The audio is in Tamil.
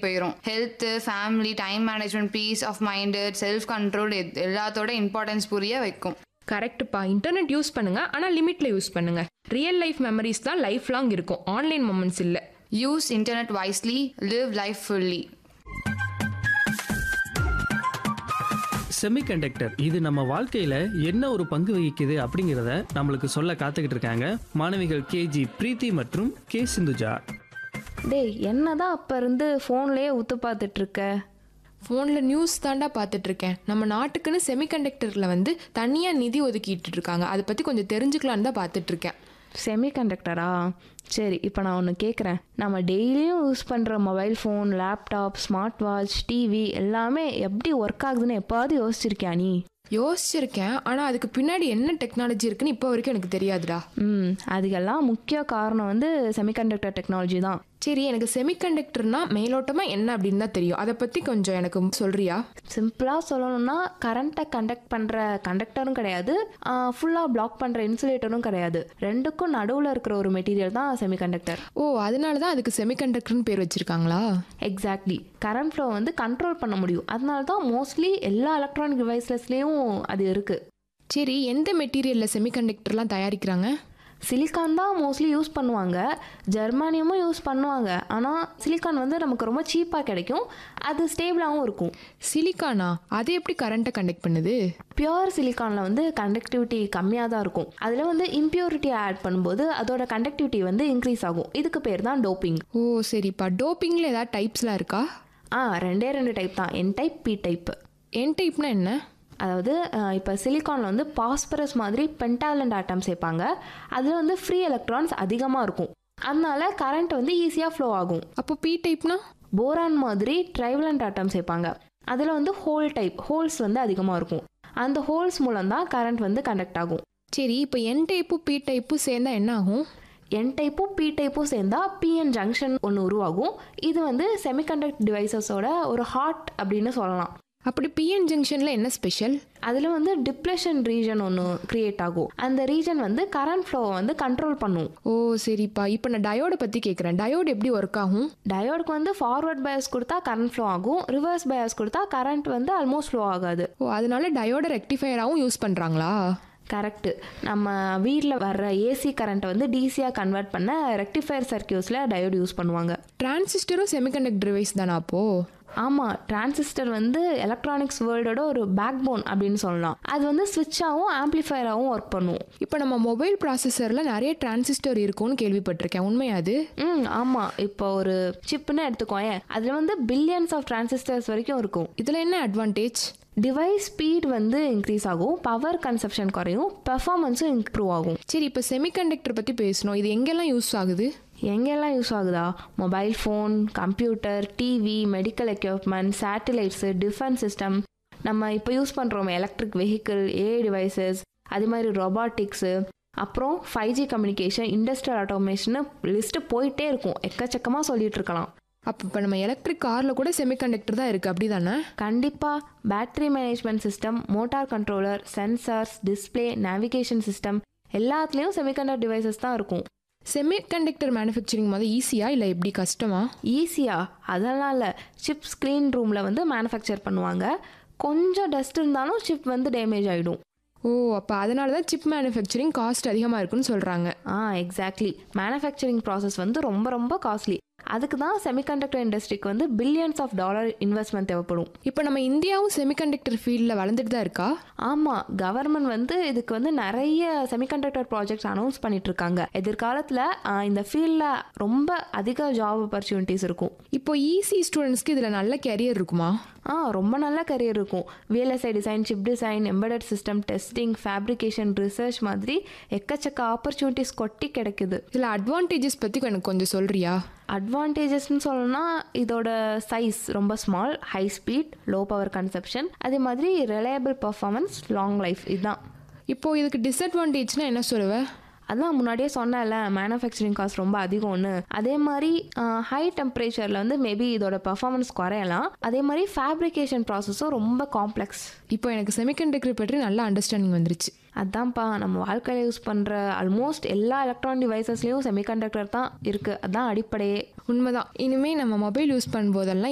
போயிடும் health family time management peace of mind self control எல்லாத்தோட இம்பார்ட்டன்ஸ் புரிய வைக்கும் கரெக்ட்டுப்பா இன்டர்நெட் யூஸ் பண்ணுங்க ஆனால் லிமிட்ல யூஸ் பண்ணுங்க ரியல் லைஃப் மெமரிஸ் தான் லைஃப் லாங் இருக்கும் ஆன்லைன் மொமெண்ட்ஸ் இல்லை use internet wisely live life fully semiconductor இது நம்ம வாழ்க்கையில என்ன ஒரு பங்கு வகிக்குது அப்படிங்கிறத நம்மளுக்கு சொல்ல காத்துக்கிட்டு இருக்காங்க மாணவிகள் கேஜி பிரீத்தி மற்றும் கே சிந்துஜா டேய் என்னதான் அப்ப இருந்து ஃபோன்லயே உத்து பார்த்துட்டு இருக்க ஃபோனில் நியூஸ் தாண்டா பார்த்துட்டு இருக்கேன் நம்ம நாட்டுக்குன்னு செமிகண்டக்டரில் வந்து தனியாக நிதி ஒதுக்கிட்டு இருக்காங்க அதை பற்றி கொஞ்சம் தெரிஞ்சுக்கலான்னு தான் பார்த்துட்டு இருக்கேன் செமிகண்டக்டரா சரி இப்போ நான் ஒன்று கேட்குறேன் நம்ம டெய்லியும் யூஸ் பண்ணுற mobile phone laptop smart watch TV எல்லாமே எப்படி ஒர்க் ஆகுதுன்னு எப்பாவது யோசிச்சிருக்கியா நீ யோசிச்சிருக்கேன் ஆனால் அதுக்கு பின்னாடி என்ன டெக்னாலஜி இருக்குன்னு இப்போ வரைக்கும் எனக்கு தெரியாதுடா ம் அதுக்கெல்லாம் முக்கிய காரணம் வந்து செமிகண்டக்டர் டெக்னாலஜி தான் சரி எனக்கு செமிகண்டக்டர்னா மேலோட்டமாக என்ன அப்படின்னு தான் தெரியும் அதை பற்றி கொஞ்சம் எனக்கு சொல்றியா சிம்பிளாக சொல்லணும்னா கரண்ட்டை கண்டக்ட் பண்ணுற கண்டக்டரும் கிடையாது ஃபுல்லாக பிளாக் பண்ணுற இன்சுலேட்டரும் கிடையாது ரெண்டுக்கும் நடுவில் இருக்கிற ஒரு மெட்டீரியல் தான் செமிகண்டக்டர் ஓ அதனால தான் அதுக்கு செமிகண்டக்டர்னு பேர் வச்சிருக்காங்களா எக்ஸாக்ட்லி கரண்ட் ஃப்ளோ வந்து கண்ட்ரோல் பண்ண முடியும் அதனால தான் மோஸ்ட்லி எல்லா எலக்ட்ரானிக் டிவைசஸ்லேயும் அது இருக்குது சரி எந்த மெட்டீரியலில் செமிகண்டக்டர்லாம் தயாரிக்கிறாங்க சிலிக்கான் தான் மோஸ்ட்லி யூஸ் பண்ணுவாங்க ஜெர்மானியமும் யூஸ் பண்ணுவாங்க ஆனால் சிலிக்கான் வந்து நமக்கு ரொம்ப சீப்பாக கிடைக்கும் அது ஸ்டேபிளாகவும் இருக்கும் சிலிக்கானா அது எப்படி கரண்ட்டை கண்டக்ட் பண்ணுது பியோர் சிலிக்கானில் வந்து கண்டக்டிவிட்டி கம்மியாக தான் இருக்கும் அதில் வந்து இம்பியூரிட்டியை ஆட் பண்ணும்போது அதோட கண்டக்டிவிட்டி வந்து இன்க்ரீஸ் ஆகும் இதுக்கு பேர் தான் டோப்பிங் ஓ சரிப்பா டோப்பிங்கில் ஏதாவது டைப்ஸ்லாம் இருக்கா ஆ ரெண்டே ரெண்டு டைப் தான் N type P type N டைப்னா என்ன அதாவது இப்போ சிலிக்கானில் வந்து பாஸ்பரஸ் மாதிரி பென்டாலண்ட் ஆட்டம் சேர்ப்பாங்க அதில் வந்து ஃப்ரீ எலக்ட்ரான்ஸ் அதிகமாக இருக்கும் அதனால கரண்ட் வந்து ஈஸியாக ஃப்ளோ ஆகும் அப்போ பி டைப்னா போரான் மாதிரி ட்ரைவலண்ட் ஆட்டம் சேர்ப்பாங்க அதில் வந்து ஹோல் டைப் ஹோல்ஸ் வந்து அதிகமாக இருக்கும் அந்த ஹோல்ஸ் மூலம் தான் கரண்ட் வந்து கண்டக்ட் ஆகும் சரி இப்போ என் டைப்பும் பி டைப்பும் சேர்ந்தா என்ன ஆகும் என் டைப்பும் பி டைப்பும் சேர்ந்தா பிஎன் ஜங்ஷன் ஒன்று உருவாகும் இது வந்து செமிகண்டக்ட் டிவைசஸோட ஒரு ஹார்ட் அப்படின்னு சொல்லலாம் அப்படி பிஎன் ஜங்ஷனில் என்ன ஸ்பெஷல் அதில் வந்து டிப்ளஷன் ரீஜன் ஒன்று கிரியேட் ஆகும் அந்த ரீஜன் வந்து கரண்ட் ஃப்ளோவை வந்து கண்ட்ரோல் பண்ணும் ஓ சரிப்பா இப்போ நான் டயோடை பற்றி கேட்குறேன் டயோடு எப்படி ஒர்க் ஆகும் டயோடுக்கு வந்து ஃபார்வர்ட் பயாஸ் கொடுத்தா கரண்ட் ஃப்ளோ ஆகும் ரிவர்ஸ் பயாஸ் கொடுத்தா கரண்ட் வந்து ஆல்மோஸ்ட் ஃப்ளோ ஆகாது ஓ அதனால டயோட ரெக்டிஃபையராகவும் யூஸ் பண்ணுறாங்களா கரெக்டு நம்ம வீட்டில் வர்ற ஏசி கரண்ட்டை வந்து டிசியாக கன்வெர்ட் பண்ண ரெக்டிஃபயர் சர்க்கியூஸில் டயோடு யூஸ் பண்ணுவாங்க டிரான்சிஸ்டரும் செமிகண்டக்டர் டிவைஸ் தானா அப்போது ஆமாம் டிரான்சிஸ்டர் வந்து எலக்ட்ரானிக்ஸ் வேர்ல்டோட ஒரு பேக் போன் அப்படின்னு சொல்லலாம் அது வந்து ஸ்விட்சாகவும் ஆம்ப்ளிஃபையராகவும் ஒர்க் பண்ணும் இப்போ நம்ம மொபைல் ப்ராசஸரில் நிறைய டிரான்சிஸ்டர் இருக்கும்னு கேள்விப்பட்டிருக்கேன் உண்மையா அது ம் ஆமாம் இப்போ ஒரு சிப்புன்னு எடுத்துக்கோயேன் அதில் வந்து பில்லியன்ஸ் ஆஃப் டிரான்சிஸ்டர்ஸ் வரைக்கும் இருக்கும் இதில் என்ன அட்வான்டேஜ் டிவைஸ் ஸ்பீட் வந்து இன்க்ரீஸ் ஆகும் பவர் கன்சப்ஷன் குறையும் பெர்ஃபார்மன்ஸும் இம்ப்ரூவ் ஆகும் சரி இப்போ செமிகண்டக்டர் பற்றி பேசணும் இது எங்கெல்லாம் யூஸ் ஆகுது எங்கெல்லாம் யூஸ் ஆகுதா mobile phone computer TV medical equipment satellites defence system நம்ம இப்போ யூஸ் பண்ணுறோம் எலக்ட்ரிக் வெஹிக்கிள் ஏஐ டிவைசஸ் அதே மாதிரி ரொபாட்டிக்ஸு அப்புறம் five G communication industrial automation list போயிட்டே இருக்கும் எக்கச்சக்கமாக சொல்லிட்டு இருக்கலாம் அப்போ இப்போ நம்ம எலக்ட்ரிக் காரில் கூட செமிகண்டக்டர் தான் இருக்குது அப்படி தானே கண்டிப்பாக battery management system motor controller sensors display navigation system எல்லாத்துலேயும் செமிகண்டக்டர் டிவைசஸ் தான் இருக்கும் செமிகண்டக்டர் மேனுஃபேக்சரிங் மாதிரி ஈஸியா இல்லை எப்படி கஷ்டமா ஈஸியா அதெல்லாம் இல்லை சிப் ஸ்க்ரீன் ரூமில் வந்து மேனுஃபேக்சர் பண்ணுவாங்க கொஞ்சம் டஸ்ட் இருந்தாலும் சிப் வந்து டேமேஜ் ஆகிடும் ஓ அப்போ அதனால தான் சிப் மேனுஃபேக்சரிங் காஸ்ட் அதிகமாக இருக்குன்னு சொல்கிறாங்க ஆ எக்ஸாக்ட்லி மேனுஃபேக்சரிங் ப்ராசஸ் வந்து ரொம்ப ரொம்ப காஸ்ட்லி அதுக்கு தான் செமிகண்டக்டர் இண்டஸ்ட்ரிக்கு வந்து பில்லியன்ஸ் ஆஃப் டாலர் இன்வெஸ்ட்மெண்ட் தேவைப்படும் இப்போ நம்ம இந்தியாவும் செமிகண்டக்டர் ஃபீல்டில் வளர்ந்துட்டு தான் இருக்கா ஆமாம் கவர்மெண்ட் வந்து இதுக்கு வந்து நிறைய செமிகண்டக்டர் ப்ராஜெக்ட்ஸ் அனௌன்ஸ் பண்ணிட்டு இருக்காங்க எதிர்காலத்தில் இந்த ஃபீல்டில் ரொம்ப அதிக ஜாப் ஆப்பர்ச்சுனிட்டிஸ் இருக்கும் இப்போ ஈஸி ஸ்டூடெண்ட்ஸ்க்கு இதில் நல்ல கேரியர் இருக்குமா ஆ ரொம்ப நல்ல கரியர் இருக்கும் VLSI design chip design embedded system testing fabrication research மாதிரி எக்கச்சக்க ஆப்பர்ச்சுனிட்டிஸ் கொட்டி கிடைக்குது இதில் அட்வான்டேஜஸ் பற்றி எனக்கு கொஞ்சம் சொல்கிறியா அட்வான்டேஜஸ்னு சொல்லணும்னா இதோட சைஸ் ரொம்ப small high speed low power consumption அதே மாதிரி ரிலையபிள் பர்ஃபார்மன்ஸ் லாங் லைஃப் இதுதான் இப்போ இதுக்கு டிஸ்அட்வான்டேஜ்னா என்ன சொல்லுவேன் அதான் முன்னாடியே சொன்னேன்ல மேனுஃபேக்சரிங் காஸ்ட் ரொம்ப அதிகம்னு அதே மாதிரி ஹை டெம்பரேச்சரில் வந்து மேபி இதோட பர்ஃபார்மன்ஸ் குறையலாம் அதே மாதிரி ஃபேப்ரிகேஷன் ப்ராசஸும் ரொம்ப காம்ப்ளெக்ஸ் இப்போ எனக்கு செமிகண்டக்டர் பற்றி நல்ல அண்டர்ஸ்டாண்டிங் வந்துருச்சு அதான்ப்பா நம்ம வாழ்க்கையில் யூஸ் பண்ணுற ஆல்மோஸ்ட் எல்லா எலக்ட்ரானிக் டிவைசஸ்லேயும் செமிகண்டக்டர் தான் இருக்குது அதான் அடிப்படையே உண்மைதான் இனிமேல் நம்ம மொபைல் யூஸ் பண்ணும்போதெல்லாம்